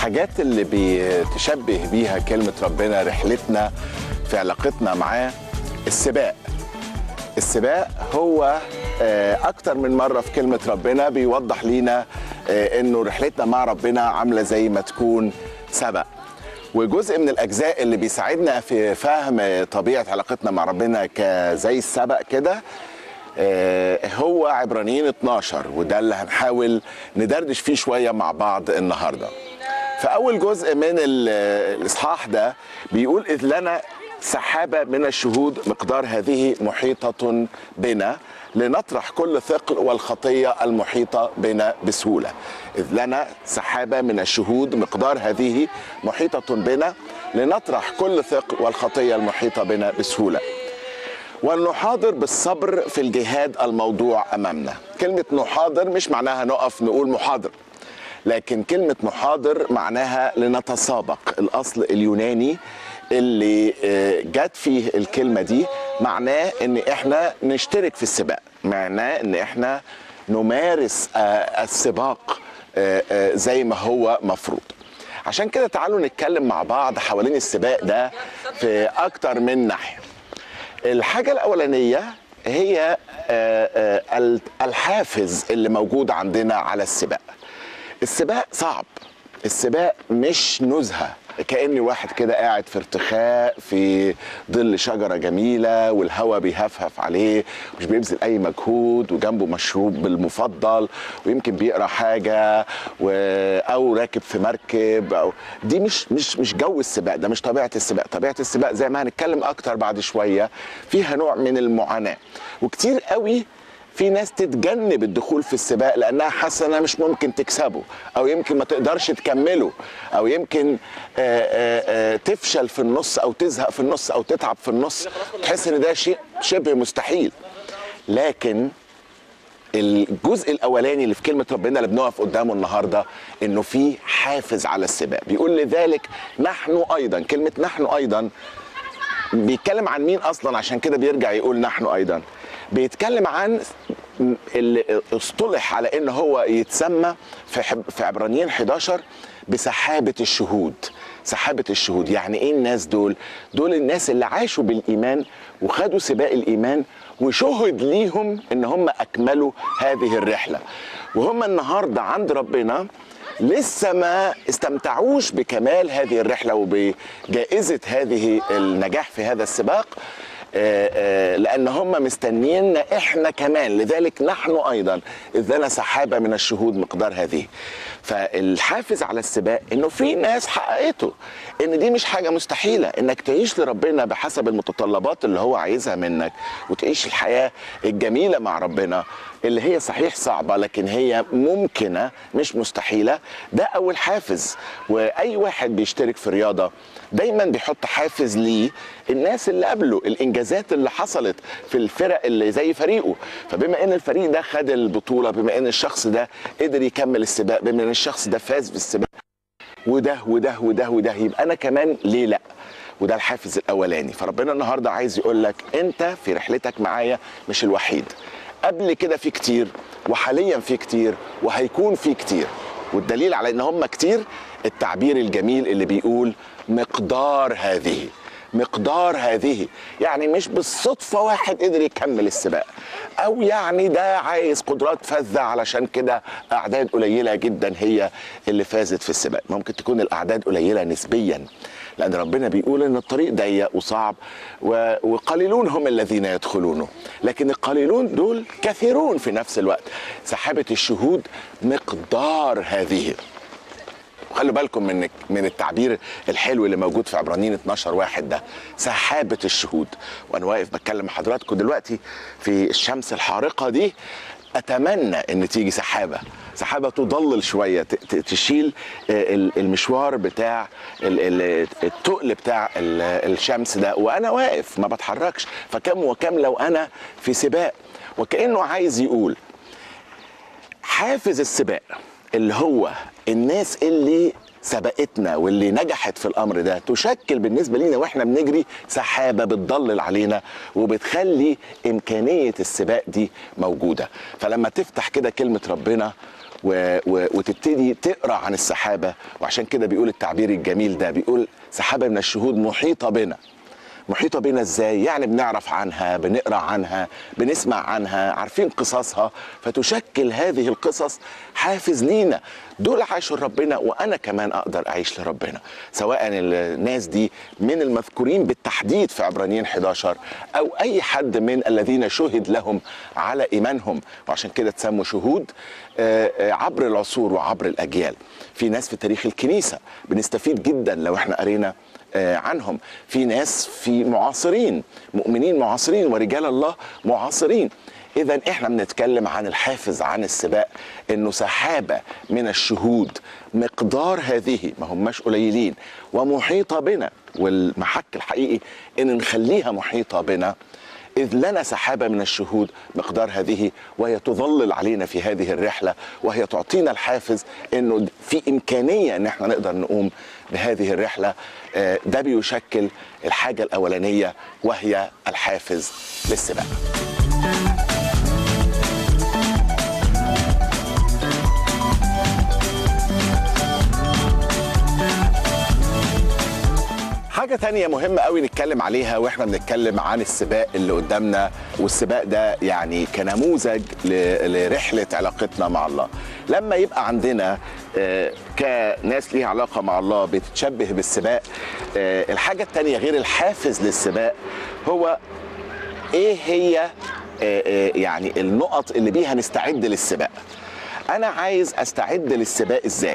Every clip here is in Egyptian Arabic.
الحاجات اللي بتشبه بيها كلمة ربنا رحلتنا في علاقتنا معاه السباق السباق هو آه، أكتر من مرة في كلمة ربنا بيوضح لينا آه، إنه رحلتنا مع ربنا عاملة زي ما تكون سبق وجزء من الأجزاء اللي بيساعدنا في فهم طبيعة علاقتنا مع ربنا كزي السبق كده آه، هو عبرانيين 12 وده اللي هنحاول ندردش فيه شوية مع بعض النهاردة فأول جزء من ال- الإصحاح ده بيقول إذ لنا سحابة من الشهود مقدار هذه محيطة بنا لنطرح كل ثقل والخطية المحيطة بنا بسهولة إذ لنا سحابة من الشهود مقدار هذه محيطة بنا لنطرح كل ثقل والخطية المحيطة بنا بسهولة ولنحاضر بالصبر في الجهاد الموضوع امامنا كلمه نحاضر مش معناها نقف نقول محاضر لكن كلمه نحاضر معناها لنتسابق الاصل اليوناني اللي آه، جت فيه الكلمه دي معناه ان احنا نشترك في السباق معناه ان احنا نمارس آه، السباق آه، آه، زي ما هو مفروض عشان كده تعالوا نتكلم مع بعض حوالين السباق ده في اكتر من ناحيه الحاجة الأولانية هي آه، آه، ال- الحافز اللي موجود عندنا على السباق السباق صعب السباق مش نزهة كأني واحد كده قاعد في ارتخاء في ظل شجرة جميلة والهواء بيهفهف عليه مش بيبذل أي مجهود وجنبه مشروب المفضل ويمكن بيقرأ حاجة و... أو راكب في مركب أو دي مش مش مش جو السباق ده مش طبيعة السباق طبيعة السباق زي ما هنتكلم أكتر بعد شوية فيها نوع من المعاناة وكتير قوي في ناس تتجنب الدخول في السباق لانها حاسه انها مش ممكن تكسبه او يمكن ما تقدرش تكمله او يمكن آه، آه، آه، تفشل في النص او تزهق في النص او تتعب في النص تحس ان ده شيء شبه مستحيل لكن الجزء الاولاني اللي في كلمه ربنا اللي بنقف قدامه النهارده انه في حافز على السباق بيقول لذلك نحن ايضا كلمه نحن ايضا بيتكلم عن مين اصلا عشان كده بيرجع يقول نحن ايضا بيتكلم عن اللي اصطلح على ان هو يتسمى في حب في عبرانيين 11 بسحابه الشهود سحابه الشهود يعني ايه الناس دول دول الناس اللي عاشوا بالايمان وخدوا سباق الايمان وشهد ليهم ان هم اكملوا هذه الرحله وهم النهارده عند ربنا لسه ما استمتعوش بكمال هذه الرحله وبجائزه هذه النجاح في هذا السباق آه، آه، لان هم مستنيين احنا كمان لذلك نحن ايضا اذ لنا سحابه من الشهود مقدار هذه فالحافز على السباق انه في ناس حققته ان دي مش حاجه مستحيله انك تعيش لربنا بحسب المتطلبات اللي هو عايزها منك وتعيش الحياه الجميله مع ربنا اللي هي صحيح صعبه لكن هي ممكنه مش مستحيله ده اول حافز واي واحد بيشترك في رياضه دايما بيحط حافز ليه الناس اللي قبله الانجازات اللي حصلت في الفرق اللي زي فريقه فبما ان الفريق ده خد البطوله بما ان الشخص ده قدر يكمل السباق بما ان الشخص ده فاز في السباق وده وده وده وده يبقى انا كمان ليه لا وده الحافز الاولاني فربنا النهارده عايز يقول لك انت في رحلتك معايا مش الوحيد قبل كده في كتير وحاليا في كتير وهيكون في كتير والدليل على ان هم كتير التعبير الجميل اللي بيقول مقدار هذه مقدار هذه يعني مش بالصدفة واحد قدر يكمل السباق أو يعني ده عايز قدرات فذة علشان كده أعداد قليلة جدا هي اللي فازت في السباق ممكن تكون الأعداد قليلة نسبيا لأن ربنا بيقول إن الطريق ضيق وصعب و- وقليلون هم الذين يدخلونه لكن القليلون دول كثيرون في نفس الوقت سحابة الشهود مقدار هذه وخلوا بالكم من من التعبير الحلو اللي موجود في عبرانيين 12 واحد ده سحابة الشهود وانا واقف بتكلم مع حضراتكم دلوقتي في الشمس الحارقة دي اتمنى ان تيجي سحابة سحابة تضلل شوية ت- ت- تشيل آه، ال- المشوار بتاع ال- ال- التقل بتاع ال- الشمس ده وانا واقف ما بتحركش فكم وكم لو انا في سباق وكأنه عايز يقول حافز السباق اللي هو الناس اللي سبقتنا واللي نجحت في الامر ده تشكل بالنسبه لينا واحنا بنجري سحابه بتضلل علينا وبتخلي امكانيه السباق دي موجوده فلما تفتح كده كلمه ربنا و... و... وتبتدي تقرا عن السحابه وعشان كده بيقول التعبير الجميل ده بيقول سحابه من الشهود محيطه بنا محيطة بينا ازاي؟ يعني بنعرف عنها، بنقرا عنها، بنسمع عنها، عارفين قصصها، فتشكل هذه القصص حافز لينا، دول عاشوا لربنا وانا كمان اقدر اعيش لربنا، سواء الناس دي من المذكورين بالتحديد في عبرانيين 11 او اي حد من الذين شهد لهم على ايمانهم، وعشان كده تسموا شهود آه، آه، عبر العصور وعبر الاجيال. في ناس في تاريخ الكنيسة بنستفيد جدا لو احنا قرينا آه، عنهم في ناس في معاصرين مؤمنين معاصرين ورجال الله معاصرين اذا احنا بنتكلم عن الحافز عن السباق انه سحابه من الشهود مقدار هذه ما هماش قليلين ومحيطه بنا والمحك الحقيقي ان نخليها محيطه بنا إذ لنا سحابة من الشهود مقدار هذه وهي تظلل علينا في هذه الرحلة وهي تعطينا الحافز أنه في إمكانية أن احنا نقدر نقوم بهذه الرحلة آه، ده بيشكل الحاجة الأولانية وهي الحافز للسباق حاجة تانية مهمة قوي نتكلم عليها واحنا بنتكلم عن السباق اللي قدامنا والسباق ده يعني كنموذج ل- لرحلة علاقتنا مع الله لما يبقى عندنا آه، كناس ليها علاقة مع الله بتتشبه بالسباق آه، الحاجة التانية غير الحافز للسباق هو ايه هي آه، آه، يعني النقط اللي بيها نستعد للسباق انا عايز استعد للسباق ازاي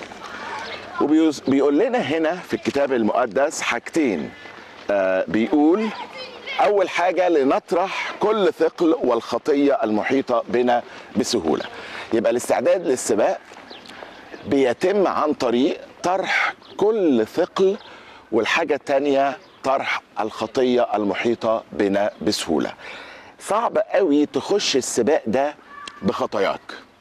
وبيقول لنا هنا في الكتاب المقدس حاجتين آه بيقول أول حاجة لنطرح كل ثقل والخطية المحيطة بنا بسهولة يبقى الاستعداد للسباق بيتم عن طريق طرح كل ثقل والحاجة التانية طرح الخطية المحيطة بنا بسهولة صعب قوي تخش السباق ده بخطاياك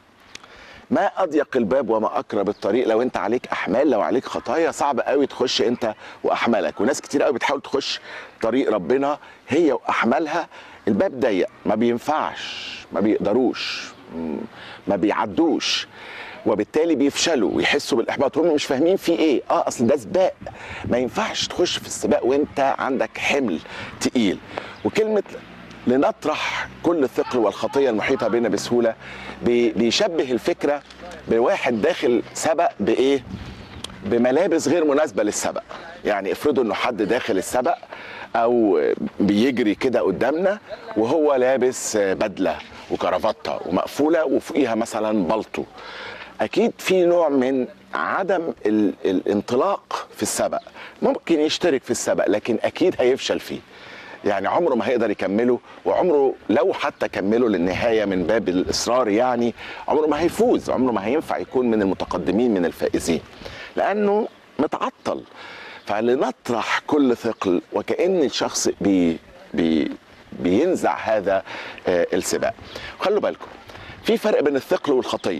ما اضيق الباب وما اقرب الطريق لو انت عليك احمال لو عليك خطايا صعب قوي تخش انت واحمالك وناس كتير قوي بتحاول تخش طريق ربنا هي واحمالها الباب ضيق ما بينفعش ما بيقدروش م- ما بيعدوش وبالتالي بيفشلوا ويحسوا بالاحباط هم مش فاهمين في ايه اه اصل ده سباق ما ينفعش تخش في السباق وانت عندك حمل تقيل وكلمه لنطرح كل الثقل والخطيه المحيطه بنا بسهوله بي- بيشبه الفكره بواحد داخل سبق بايه؟ بملابس غير مناسبه للسبق يعني افرضوا انه حد داخل السبق او بيجري كده قدامنا وهو لابس بدله وكرافته ومقفوله وفوقيها مثلا بلطو اكيد في نوع من عدم ال- الانطلاق في السبق ممكن يشترك في السبق لكن اكيد هيفشل فيه يعني عمره ما هيقدر يكمله وعمره لو حتى كمله للنهايه من باب الاصرار يعني عمره ما هيفوز عمره ما هينفع يكون من المتقدمين من الفائزين لانه متعطل فلنطرح كل ثقل وكأن الشخص بي بي بينزع هذا آه، السباق خلوا بالكم في فرق بين الثقل والخطيه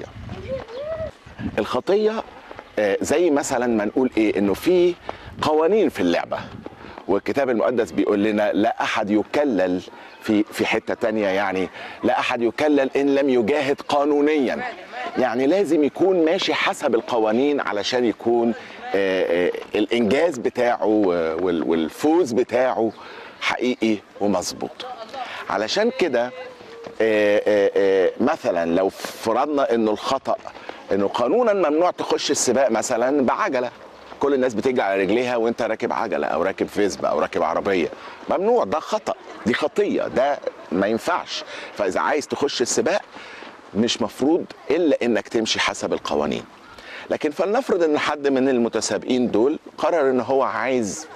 الخطيه آه، زي مثلا ما نقول ايه انه في قوانين في اللعبه والكتاب المقدس بيقول لنا لا احد يكلل في في حته تانية يعني لا احد يكلل ان لم يجاهد قانونيا يعني لازم يكون ماشي حسب القوانين علشان يكون آه، آه، الانجاز بتاعه وال- والفوز بتاعه حقيقي ومظبوط علشان كده آه، آه، آه، مثلا لو فرضنا انه الخطا انه قانونا ممنوع تخش السباق مثلا بعجله كل الناس بتجري على رجليها وانت راكب عجله او راكب فيسبا او راكب عربيه ممنوع ده خطا دي خطيه ده ما ينفعش فاذا عايز تخش السباق مش مفروض الا انك تمشي حسب القوانين لكن فلنفرض ان حد من المتسابقين دول قرر ان هو عايز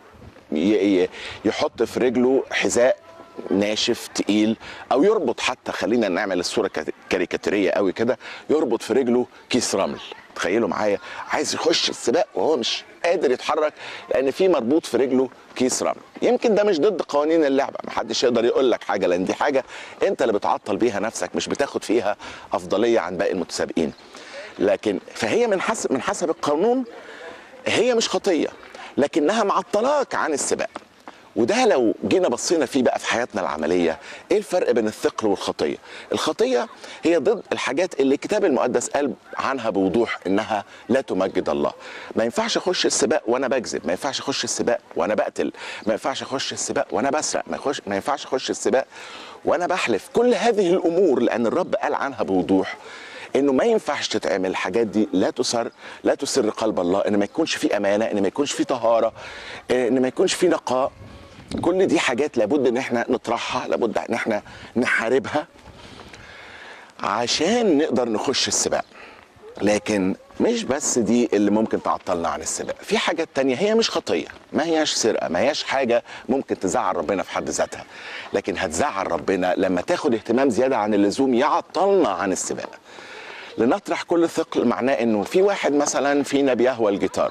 ي- ي- يحط في رجله حذاء ناشف تقيل او يربط حتى خلينا نعمل الصوره كا- كاريكاتيريه قوي كده يربط في رجله كيس رمل تخيلوا معايا عايز يخش السباق وهو مش قادر يتحرك لان في مربوط في رجله كيس رمل يمكن ده مش ضد قوانين اللعبه محدش يقدر يقول لك حاجه لان دي حاجه انت اللي بتعطل بيها نفسك مش بتاخد فيها افضليه عن باقي المتسابقين لكن فهي من حسب من حسب القانون هي مش خطيه لكنها معطلاك عن السباق وده لو جينا بصينا فيه بقى في حياتنا العمليه ايه الفرق بين الثقل والخطيه الخطيه هي ضد الحاجات اللي الكتاب المقدس قال عنها بوضوح انها لا تمجد الله ما ينفعش اخش السباق وانا بكذب ما ينفعش اخش السباق وانا بقتل ما ينفعش اخش السباق وانا بسرق ما, يخش ما ينفعش اخش السباق وانا بحلف كل هذه الامور لان الرب قال عنها بوضوح انه ما ينفعش تتعمل الحاجات دي لا تسر لا تسر قلب الله ان ما يكونش في امانه ان ما يكونش في طهاره ان ما يكونش في نقاء كل دي حاجات لابد ان احنا نطرحها لابد ان احنا نحاربها عشان نقدر نخش السباق لكن مش بس دي اللي ممكن تعطلنا عن السباق في حاجات تانية هي مش خطية ما هياش سرقة ما هياش حاجة ممكن تزعل ربنا في حد ذاتها لكن هتزعل ربنا لما تاخد اهتمام زيادة عن اللزوم يعطلنا عن السباق لنطرح كل ثقل معناه انه في واحد مثلا فينا بيهوى الجيتار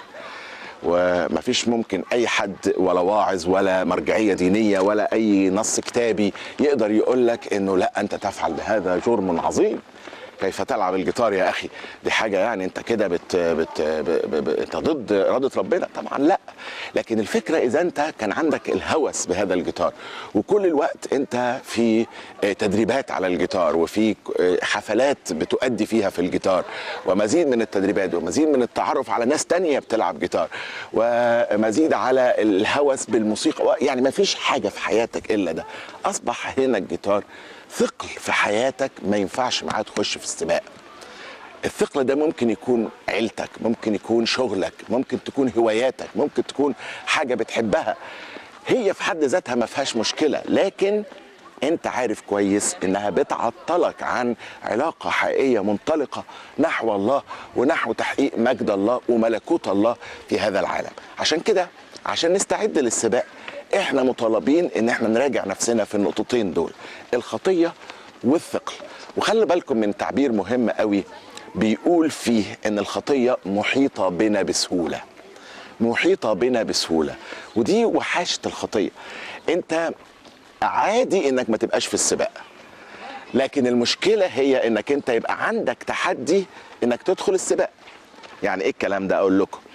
ومفيش ممكن اي حد ولا واعظ ولا مرجعيه دينيه ولا اي نص كتابي يقدر يقول لك انه لا انت تفعل بهذا جرم عظيم كيف تلعب الجيتار يا اخي دي حاجه يعني انت كده بت بت ب ب ب انت ضد اراده ربنا طبعا لا لكن الفكره اذا انت كان عندك الهوس بهذا الجيتار وكل الوقت انت في تدريبات على الجيتار وفي حفلات بتؤدي فيها في الجيتار ومزيد من التدريبات ومزيد من التعرف على ناس تانية بتلعب جيتار ومزيد على الهوس بالموسيقى يعني ما فيش حاجه في حياتك الا ده اصبح هنا الجيتار ثقل في حياتك ما ينفعش معاه تخش في السباق الثقل ده ممكن يكون عيلتك ممكن يكون شغلك ممكن تكون هواياتك ممكن تكون حاجة بتحبها هي في حد ذاتها ما فيهاش مشكلة لكن انت عارف كويس انها بتعطلك عن علاقة حقيقية منطلقة نحو الله ونحو تحقيق مجد الله وملكوت الله في هذا العالم عشان كده عشان نستعد للسباق احنا مطالبين ان احنا نراجع نفسنا في النقطتين دول الخطيه والثقل وخلي بالكم من تعبير مهم قوي بيقول فيه ان الخطيه محيطه بنا بسهوله محيطه بنا بسهوله ودي وحاشه الخطيه انت عادي انك ما تبقاش في السباق لكن المشكله هي انك انت يبقى عندك تحدي انك تدخل السباق يعني ايه الكلام ده اقول لكم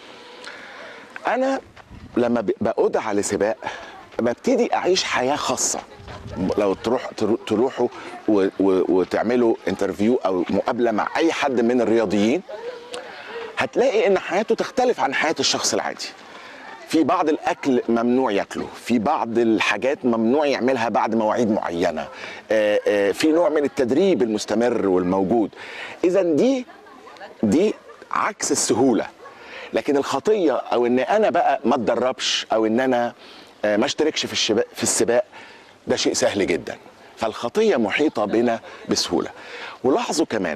انا لما بأدعى لسباق ببتدي اعيش حياه خاصه لو تروح تروحوا وتعملوا انترفيو او مقابله مع اي حد من الرياضيين هتلاقي ان حياته تختلف عن حياه الشخص العادي في بعض الاكل ممنوع ياكله في بعض الحاجات ممنوع يعملها بعد مواعيد معينه في نوع من التدريب المستمر والموجود اذا دي دي عكس السهوله لكن الخطيه او ان انا بقى ما اتدربش او ان انا ما اشتركش في الشباق في السباق ده شيء سهل جدا فالخطيه محيطه بنا بسهوله ولاحظوا كمان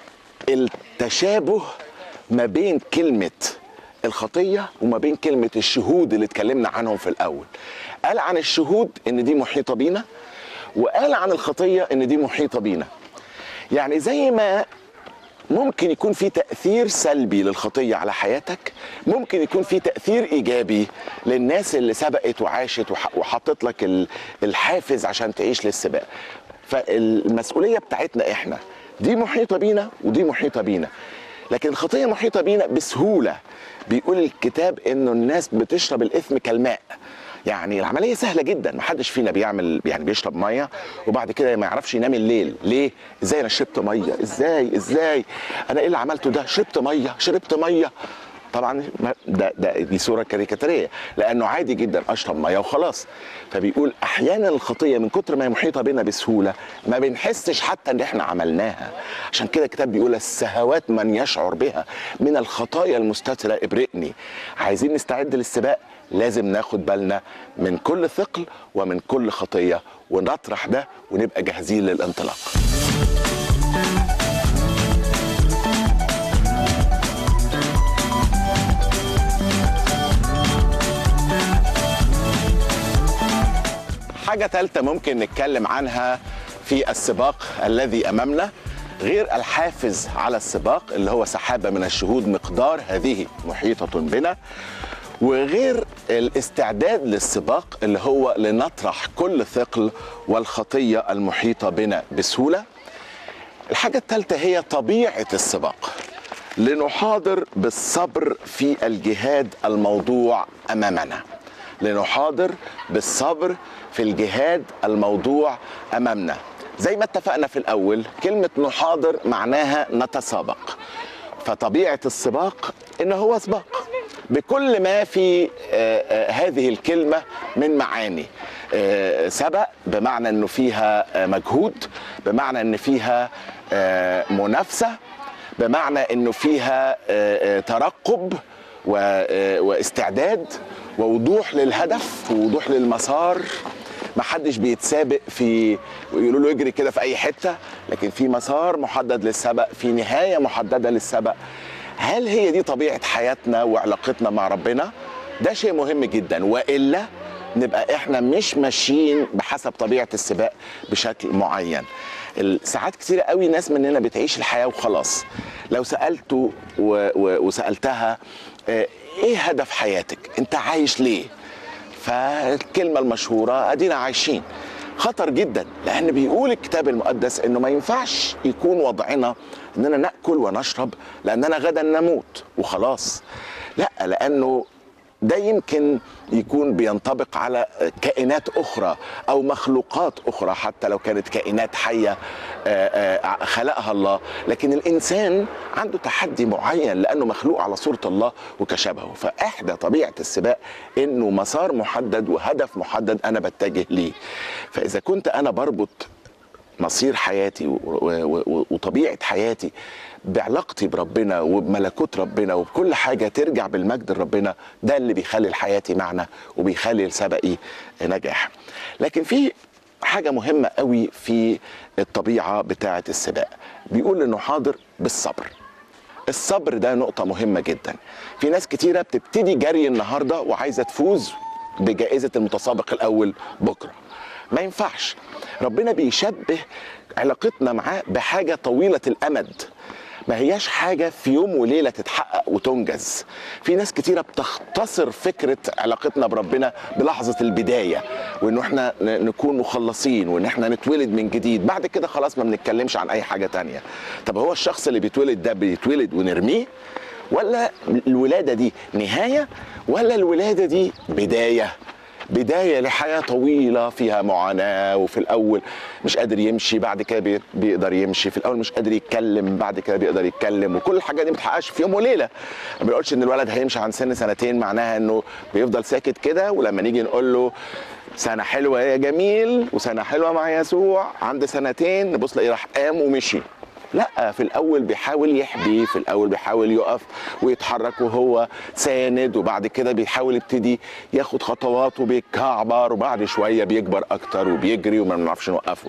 التشابه ما بين كلمه الخطيه وما بين كلمه الشهود اللي اتكلمنا عنهم في الاول قال عن الشهود ان دي محيطه بينا وقال عن الخطيه ان دي محيطه بينا يعني زي ما ممكن يكون في تأثير سلبي للخطية على حياتك ممكن يكون في تأثير إيجابي للناس اللي سبقت وعاشت وحطت لك الحافز عشان تعيش للسباق فالمسؤولية بتاعتنا إحنا دي محيطة بينا ودي محيطة بينا لكن الخطية محيطة بينا بسهولة بيقول الكتاب إنه الناس بتشرب الإثم كالماء يعني العمليه سهله جدا ما حدش فينا بيعمل يعني بيشرب ميه وبعد كده ما يعرفش ينام الليل ليه ازاي انا شربت ميه ازاي ازاي انا ايه اللي عملته ده شربت ميه شربت ميه طبعا ده, ده دي صوره كاريكاتيريه لانه عادي جدا اشرب ميه وخلاص فبيقول احيانا الخطيه من كتر ما هي محيطه بنا بسهوله ما بنحسش حتى ان احنا عملناها عشان كده الكتاب بيقول السهوات من يشعر بها من الخطايا المستتره ابرئني عايزين نستعد للسباق لازم ناخد بالنا من كل ثقل ومن كل خطيه ونطرح ده ونبقى جاهزين للانطلاق حاجة ثالثة ممكن نتكلم عنها في السباق الذي أمامنا غير الحافز على السباق اللي هو سحابة من الشهود مقدار هذه محيطة بنا وغير الاستعداد للسباق اللي هو لنطرح كل ثقل والخطية المحيطة بنا بسهولة الحاجة الثالثة هي طبيعة السباق لنحاضر بالصبر في الجهاد الموضوع أمامنا لنحاضر بالصبر في الجهاد الموضوع امامنا زي ما اتفقنا في الاول كلمه نحاضر معناها نتسابق فطبيعه السباق ان هو سباق بكل ما في آه، آه، هذه الكلمه من معاني آه، سبق بمعنى انه فيها آه، مجهود بمعنى ان فيها آه، منافسه بمعنى انه فيها آه، آه، ترقب و- آه، واستعداد ووضوح للهدف ووضوح للمسار ما حدش بيتسابق في يقولوا له يجري كده في اي حته لكن في مسار محدد للسبق في نهايه محدده للسبق هل هي دي طبيعه حياتنا وعلاقتنا مع ربنا ده شيء مهم جدا والا نبقى احنا مش ماشيين بحسب طبيعه السباق بشكل معين ال- ساعات كتير قوي ناس مننا بتعيش الحياه وخلاص لو سالته و... و... وسالتها آه، ايه هدف حياتك انت عايش ليه فالكلمه المشهوره ادينا عايشين خطر جدا لان بيقول الكتاب المقدس انه ما ينفعش يكون وضعنا اننا ناكل ونشرب لاننا غدا نموت وخلاص لا لانه ده يمكن يكون بينطبق على كائنات اخرى او مخلوقات اخرى حتى لو كانت كائنات حيه آه، آه، خلقها الله لكن الانسان عنده تحدي معين لانه مخلوق على صوره الله وكشبهه فاحدى طبيعه السباق انه مسار محدد وهدف محدد انا بتجه ليه فاذا كنت انا بربط مصير حياتي و- و- و- وطبيعه حياتي بعلاقتي بربنا وبملكوت ربنا وبكل حاجه ترجع بالمجد لربنا ده اللي بيخلي حياتي معنى وبيخلي سبقي نجاح لكن في حاجه مهمه قوي في الطبيعه بتاعه السباق بيقول انه حاضر بالصبر الصبر ده نقطة مهمة جدا في ناس كتيرة بتبتدي جري النهاردة وعايزة تفوز بجائزة المتسابق الأول بكرة ما ينفعش ربنا بيشبه علاقتنا معاه بحاجة طويلة الأمد ما هياش حاجة في يوم وليلة تتحقق وتنجز في ناس كتيرة بتختصر فكرة علاقتنا بربنا بلحظة البداية وانه احنا ن- نكون مخلصين وان احنا نتولد من جديد بعد كده خلاص ما بنتكلمش عن اي حاجة تانية طب هو الشخص اللي بيتولد ده بيتولد ونرميه ولا الولادة دي نهاية ولا الولادة دي بداية بداية لحياة طويلة فيها معاناة وفي الأول مش قادر يمشي بعد كده بي- بيقدر يمشي في الأول مش قادر يتكلم بعد كده بيقدر يتكلم وكل الحاجات دي ما بتحققش في يوم وليلة ما بنقولش إن الولد هيمشي عن سن سنتين معناها إنه بيفضل ساكت كده ولما نيجي نقول له سنة حلوة يا جميل وسنة حلوة مع يسوع عند سنتين نبص لاقيه راح قام ومشي لا في الاول بيحاول يحبي في الاول بيحاول يقف ويتحرك وهو ساند وبعد كده بيحاول يبتدي ياخد خطوات وبيتكعبر وبعد شويه بيكبر اكتر وبيجري وما بنعرفش نوقفه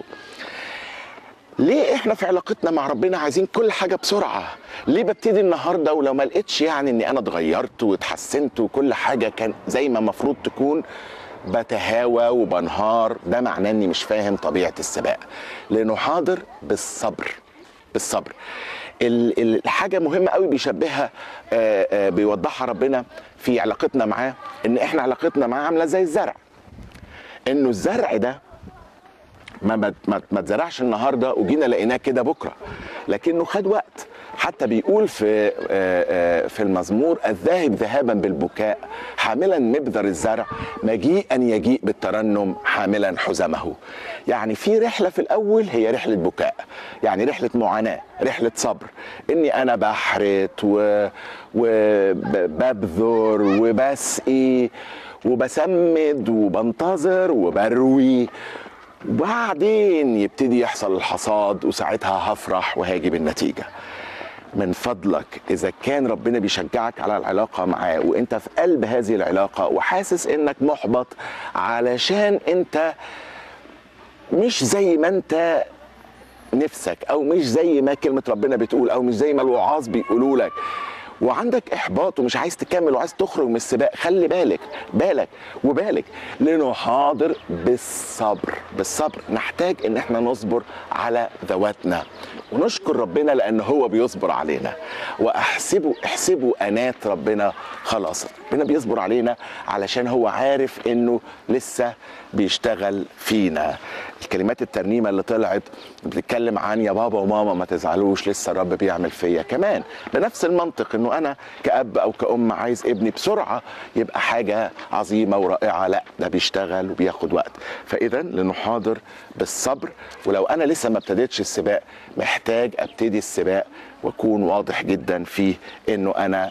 ليه احنا في علاقتنا مع ربنا عايزين كل حاجه بسرعه ليه ببتدي النهارده ولو ما لقيتش يعني اني انا اتغيرت واتحسنت وكل حاجه كان زي ما المفروض تكون بتهاوى وبنهار ده معناه اني مش فاهم طبيعه السباق لانه حاضر بالصبر بالصبر ال- ال- الحاجه مهمه قوي بيشبهها آه، آه، بيوضحها ربنا في علاقتنا معاه ان احنا علاقتنا معاه عامله زي الزرع انه الزرع ده ما ما ما ما اتزرعش النهارده وجينا لقيناه كده بكره لكنه خد وقت حتى بيقول في آه، آه، في المزمور الذاهب ذهابا بالبكاء حاملا مبذر الزرع مجيئا يجيء بالترنم حاملا حزمه يعني في رحله في الاول هي رحله بكاء يعني رحله معاناه رحله صبر اني انا بحرت و وببذر وبسقي وبسمد وبنتظر وبروي وبعدين يبتدي يحصل الحصاد وساعتها هفرح وهاجي بالنتيجه من فضلك اذا كان ربنا بيشجعك على العلاقه معاه وانت في قلب هذه العلاقه وحاسس انك محبط علشان انت مش زي ما انت نفسك او مش زي ما كلمه ربنا بتقول او مش زي ما الوعاظ بيقولوا لك وعندك احباط ومش عايز تكمل وعايز تخرج من السباق خلي بالك بالك وبالك لانه حاضر بالصبر بالصبر نحتاج ان احنا نصبر على ذواتنا ونشكر ربنا لان هو بيصبر علينا واحسبوا احسبوا انات ربنا خلاص ربنا بيصبر علينا علشان هو عارف انه لسه بيشتغل فينا الكلمات الترنيمه اللي طلعت بتتكلم عن يا بابا وماما ما تزعلوش لسه الرب بيعمل فيا كمان بنفس المنطق انه انا كاب او كأم عايز ابني بسرعه يبقى حاجه عظيمه ورائعه لا ده بيشتغل وبياخد وقت فاذا لنحاضر بالصبر ولو انا لسه ما ابتديتش السباق محتاج ابتدي السباق واكون واضح جدا فيه انه انا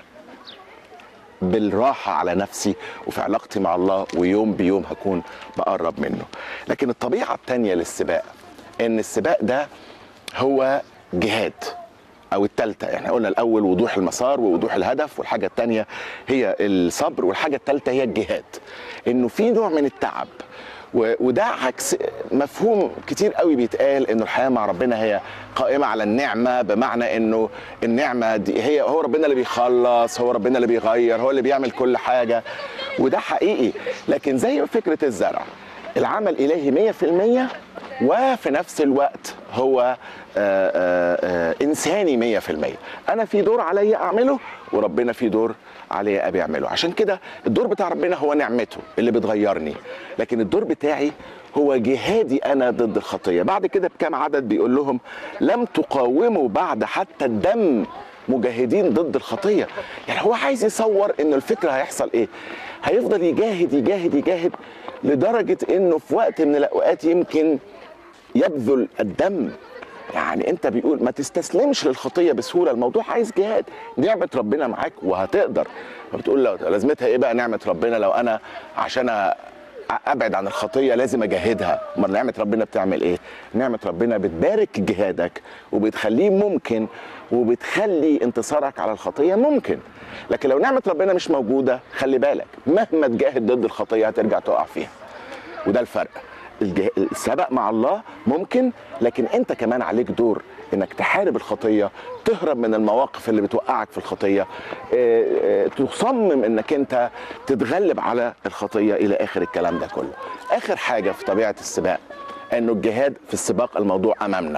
بالراحة على نفسي وفي علاقتي مع الله ويوم بيوم هكون بقرب منه لكن الطبيعة التانية للسباق ان السباق ده هو جهاد او التالتة يعني قلنا الاول وضوح المسار ووضوح الهدف والحاجة التانية هي الصبر والحاجة التالتة هي الجهاد انه في نوع من التعب و- وده عكس مفهوم كتير قوي بيتقال انه الحياه مع ربنا هي قائمه على النعمه بمعنى انه النعمه دي هي هو ربنا اللي بيخلص هو ربنا اللي بيغير هو اللي بيعمل كل حاجه وده حقيقي لكن زي فكره الزرع العمل الهي 100% وفي نفس الوقت هو آه، آه، آه، انساني 100% انا في دور عليا اعمله وربنا في دور عليا ابي اعمله عشان كده الدور بتاع ربنا هو نعمته اللي بتغيرني لكن الدور بتاعي هو جهادي انا ضد الخطيه بعد كده بكام عدد بيقول لهم لم تقاوموا بعد حتى الدم مجاهدين ضد الخطيه يعني هو عايز يصور ان الفكره هيحصل ايه هيفضل يجاهد يجاهد يجاهد لدرجه انه في وقت من الاوقات يمكن يبذل الدم يعني انت بيقول ما تستسلمش للخطيه بسهوله الموضوع عايز جهاد نعمه ربنا معاك وهتقدر بتقول لو لازمتها ايه بقى نعمه ربنا لو انا عشان أ- ابعد عن الخطيه لازم اجاهدها امال نعمه ربنا بتعمل ايه نعمه ربنا بتبارك جهادك وبتخليه ممكن وبتخلي انتصارك على الخطيه ممكن لكن لو نعمه ربنا مش موجوده خلي بالك مهما تجاهد ضد الخطيه هترجع تقع فيها وده الفرق الجه... السبق مع الله ممكن لكن انت كمان عليك دور انك تحارب الخطيه تهرب من المواقف اللي بتوقعك في الخطيه اه، اه، تصمم انك انت تتغلب على الخطيه الى اخر الكلام ده كله اخر حاجه في طبيعه السباق انه الجهاد في السباق الموضوع امامنا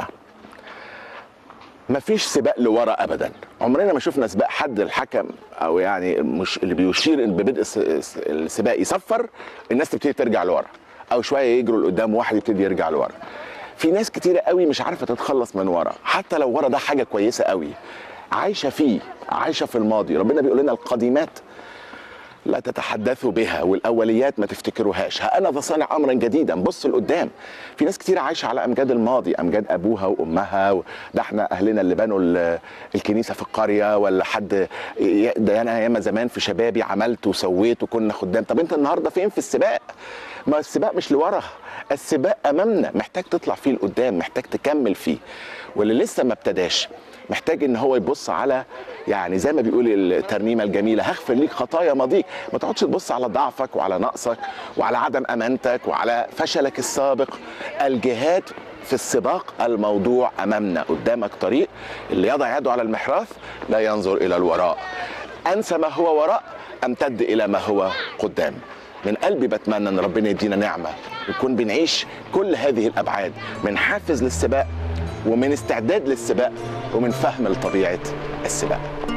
مفيش سباق لورا ابدا عمرنا ما شفنا سباق حد الحكم او يعني مش اللي بيشير إن ببدء الس- الس- السباق يصفر الناس تبتدي ترجع لورا او شويه يجروا لقدام واحد يبتدي يرجع لورا في ناس كتيره قوي مش عارفه تتخلص من ورا حتى لو ورا ده حاجه كويسه قوي عايشه فيه عايشه في الماضي ربنا بيقول لنا القديمات لا تتحدثوا بها والاوليات ما تفتكروهاش ها انا ذا صانع امرا جديدا بص لقدام في ناس كتير عايشه على امجاد الماضي امجاد ابوها وامها و- ده احنا اهلنا اللي بنوا ال- الكنيسه في القريه ولا حد ي- ده انا ايام زمان في شبابي عملت وسويت وكنا خدام طب انت النهارده فين في السباق ما السباق مش لورا السباق امامنا محتاج تطلع فيه لقدام محتاج تكمل فيه واللي لسه ما ابتداش محتاج ان هو يبص على يعني زي ما بيقول الترنيمه الجميله هغفر ليك خطايا ماضيك ما تقعدش تبص على ضعفك وعلى نقصك وعلى عدم امانتك وعلى فشلك السابق الجهاد في السباق الموضوع امامنا قدامك طريق اللي يضع يده على المحراث لا ينظر الى الوراء انسى ما هو وراء امتد الى ما هو قدام من قلبي بتمنى ان ربنا يدينا نعمه نكون بنعيش كل هذه الابعاد من حافز للسباق ومن استعداد للسباق ومن فهم لطبيعه السباق